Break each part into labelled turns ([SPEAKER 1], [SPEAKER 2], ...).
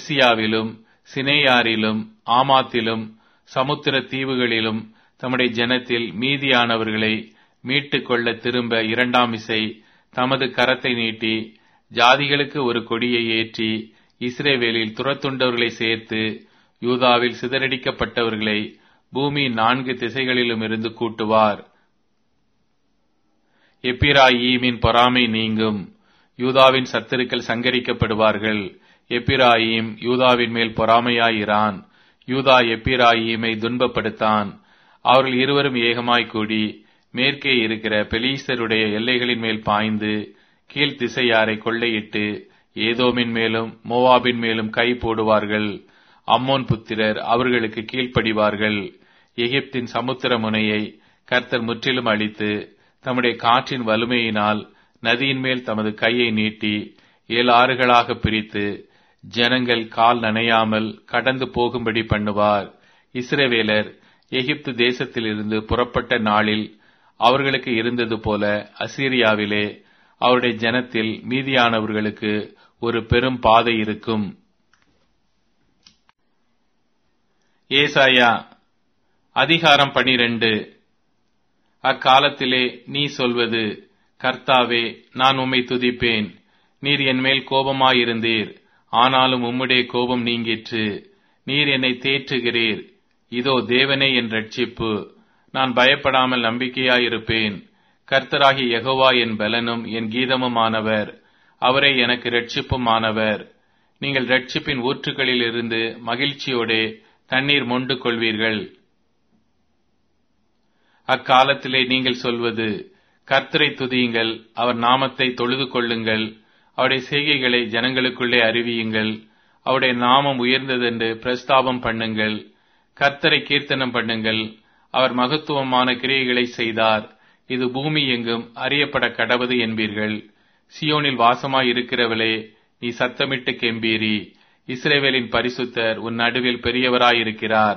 [SPEAKER 1] பெர்சியாவிலும் சினேயாரிலும் ஆமாத்திலும் சமுத்திர தீவுகளிலும் தம்முடைய ஜனத்தில் மீதியானவர்களை மீட்டுக் கொள்ள திரும்ப இரண்டாம் இசை தமது கரத்தை நீட்டி ஜாதிகளுக்கு ஒரு கொடியை ஏற்றி இஸ்ரேவேலில் துரத்துண்டவர்களை சேர்த்து யூதாவில் சிதறடிக்கப்பட்டவர்களை பூமியின் நான்கு திசைகளிலும் இருந்து கூட்டுவார் எப்பிராயீமின் பொறாமை நீங்கும் யூதாவின் சத்துருக்கள் சங்கரிக்கப்படுவார்கள் எப்பிராயீம் யூதாவின் மேல் பொறாமையாயிரான் யூதா எப்பிராயீமை துன்பப்படுத்தான் அவர்கள் இருவரும் ஏகமாய் கூடி மேற்கே இருக்கிற பெலீஸ்தருடைய எல்லைகளின் மேல் பாய்ந்து கீழ் திசையாரை கொள்ளையிட்டு ஏதோமின் மேலும் மோவாபின் மேலும் கை போடுவார்கள் அம்மோன் புத்திரர் அவர்களுக்கு கீழ்ப்படிவார்கள் எகிப்தின் சமுத்திர முனையை கர்த்தர் முற்றிலும் அழித்து தம்முடைய காற்றின் வலிமையினால் நதியின் மேல் தமது கையை நீட்டி ஏழு ஆறுகளாக பிரித்து ஜனங்கள் கால் நனையாமல் கடந்து போகும்படி பண்ணுவார் இஸ்ரவேலர் எகிப்து தேசத்திலிருந்து புறப்பட்ட நாளில் அவர்களுக்கு இருந்தது போல அசீரியாவிலே அவருடைய ஜனத்தில் மீதியானவர்களுக்கு ஒரு பெரும் பாதை இருக்கும் ஏசாயா அதிகாரம் பனிரெண்டு அக்காலத்திலே நீ சொல்வது கர்த்தாவே நான் உம்மை துதிப்பேன் நீர் என்மேல் கோபமாயிருந்தீர் ஆனாலும் உம்முடைய கோபம் நீங்கிற்று நீர் என்னை தேற்றுகிறீர் இதோ தேவனே என் ரட்சிப்பு நான் பயப்படாமல் நம்பிக்கையாயிருப்பேன் கர்த்தராகி யெகோவா என் பலனும் என் கீதமுமானவர் அவரே எனக்கு ரட்சிப்புமானவர் நீங்கள் ரட்சிப்பின் ஊற்றுகளில் இருந்து மகிழ்ச்சியோடே தண்ணீர் மொண்டு கொள்வீர்கள் அக்காலத்திலே நீங்கள் சொல்வது கர்த்தரை துதியுங்கள் அவர் நாமத்தை தொழுது கொள்ளுங்கள் அவருடைய செய்கைகளை ஜனங்களுக்குள்ளே அறிவியுங்கள் அவருடைய நாமம் உயர்ந்ததென்று பிரஸ்தாபம் பண்ணுங்கள் கர்த்தரை கீர்த்தனம் பண்ணுங்கள் அவர் மகத்துவமான கிரியைகளை செய்தார் இது பூமி எங்கும் அறியப்பட கடவது என்பீர்கள் சியோனில் வாசமாய் இருக்கிறவளே நீ சத்தமிட்டு கெம்பீரி இஸ்ரேவேலின் பரிசுத்தர் உன் நடுவில் பெரியவராயிருக்கிறார்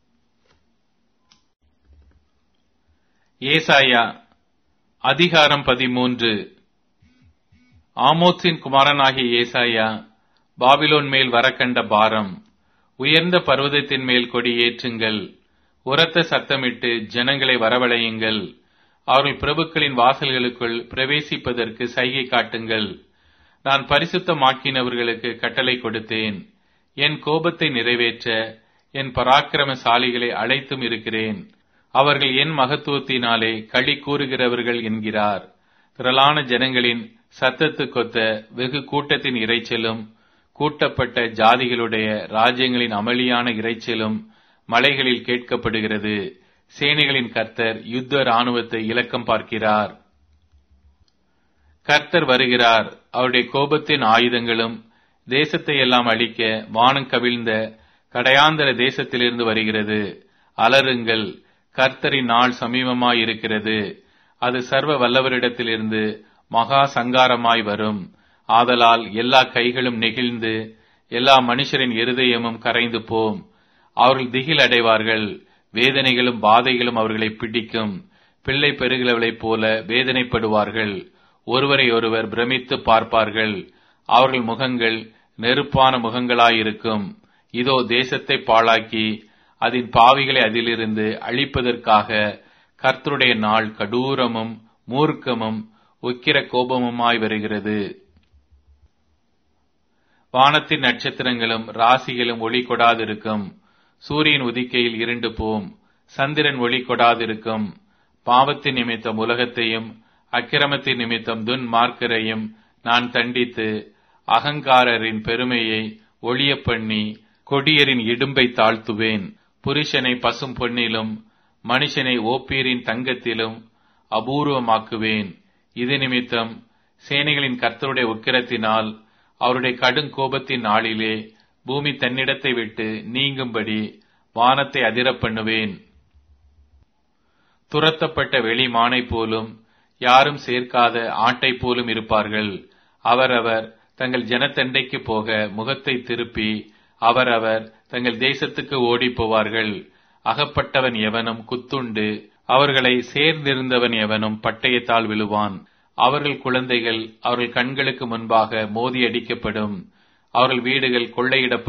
[SPEAKER 1] ஏசாயா அதிகாரம் பதிமூன்று ஆமோத்ஸின் குமாரனாகிய ஏசாயா பாபிலோன் மேல் வரக்கண்ட பாரம் உயர்ந்த பர்வதத்தின் மேல் கொடி ஏற்றுங்கள் உரத்த சத்தமிட்டு ஜனங்களை வரவழையுங்கள் அவர்கள் பிரபுக்களின் வாசல்களுக்குள் பிரவேசிப்பதற்கு சைகை காட்டுங்கள் நான் பரிசுத்தமாக்கினவர்களுக்கு கட்டளை கொடுத்தேன் என் கோபத்தை நிறைவேற்ற என் பராக்கிரமசாலிகளை அழைத்தும் இருக்கிறேன் அவர்கள் என் மகத்துவத்தினாலே களி கூறுகிறவர்கள் என்கிறார் திரளான ஜனங்களின் சத்தத்துக்கொத்த வெகு கூட்டத்தின் இறைச்சலும் கூட்டப்பட்ட ஜாதிகளுடைய ராஜ்யங்களின் அமளியான இறைச்சலும் மலைகளில் கேட்கப்படுகிறது சேனைகளின் கர்த்தர் யுத்த இராணுவத்தை இலக்கம் பார்க்கிறார் கர்த்தர் வருகிறார் அவருடைய கோபத்தின் ஆயுதங்களும் தேசத்தை எல்லாம் அழிக்க வானம் கவிழ்ந்த கடையாந்தர தேசத்திலிருந்து வருகிறது அலருங்கள் கர்த்தரின் நாள் சமீபமாயிருக்கிறது அது சர்வ வல்லவரிடத்திலிருந்து மகா சங்காரமாய் வரும் ஆதலால் எல்லா கைகளும் நெகிழ்ந்து எல்லா மனுஷரின் இருதயமும் கரைந்து போம் அவர்கள் திகில் அடைவார்கள் வேதனைகளும் பாதைகளும் அவர்களை பிடிக்கும் பிள்ளை பெருகிறவளைப் போல வேதனைப்படுவார்கள் ஒருவரை ஒருவர் பிரமித்து பார்ப்பார்கள் அவர்கள் முகங்கள் நெருப்பான முகங்களாயிருக்கும் இதோ தேசத்தை பாழாக்கி அதன் பாவிகளை அதிலிருந்து அழிப்பதற்காக கர்த்தருடைய நாள் கடூரமும் மூர்க்கமும் உக்கிர கோபமுமாய் வருகிறது வானத்தின் நட்சத்திரங்களும் ராசிகளும் ஒளி கொடாதிருக்கும் சூரியன் உதிக்கையில் இருண்டு போம் சந்திரன் ஒளி கொடாதிருக்கும் பாவத்தின் நிமித்தம் உலகத்தையும் அக்கிரமத்தின் நிமித்தம் துன் மார்க்கரையும் நான் தண்டித்து அகங்காரரின் பெருமையை ஒளிய பண்ணி கொடியரின் இடும்பை தாழ்த்துவேன் புருஷனை பசும் பொன்னிலும் மனுஷனை ஓப்பீரின் தங்கத்திலும் அபூர்வமாக்குவேன் இது நிமித்தம் சேனைகளின் கர்த்தருடைய உக்கிரத்தினால் அவருடைய கடும் கோபத்தின் நாளிலே பூமி தன்னிடத்தை விட்டு நீங்கும்படி வானத்தை அதிரப் பண்ணுவேன் துரத்தப்பட்ட வெளி மானை போலும் யாரும் சேர்க்காத ஆட்டை போலும் இருப்பார்கள் அவரவர் தங்கள் ஜனத்தண்டைக்கு போக முகத்தை திருப்பி அவரவர் தங்கள் தேசத்துக்கு ஓடிப் போவார்கள் அகப்பட்டவன் எவனும் குத்துண்டு அவர்களை சேர்ந்திருந்தவன் எவனும் பட்டயத்தால் விழுவான் அவர்கள் குழந்தைகள் அவர்கள் கண்களுக்கு முன்பாக மோதி அடிக்கப்படும் அவர்கள் வீடுகள் கொள்ளையிடப்படும்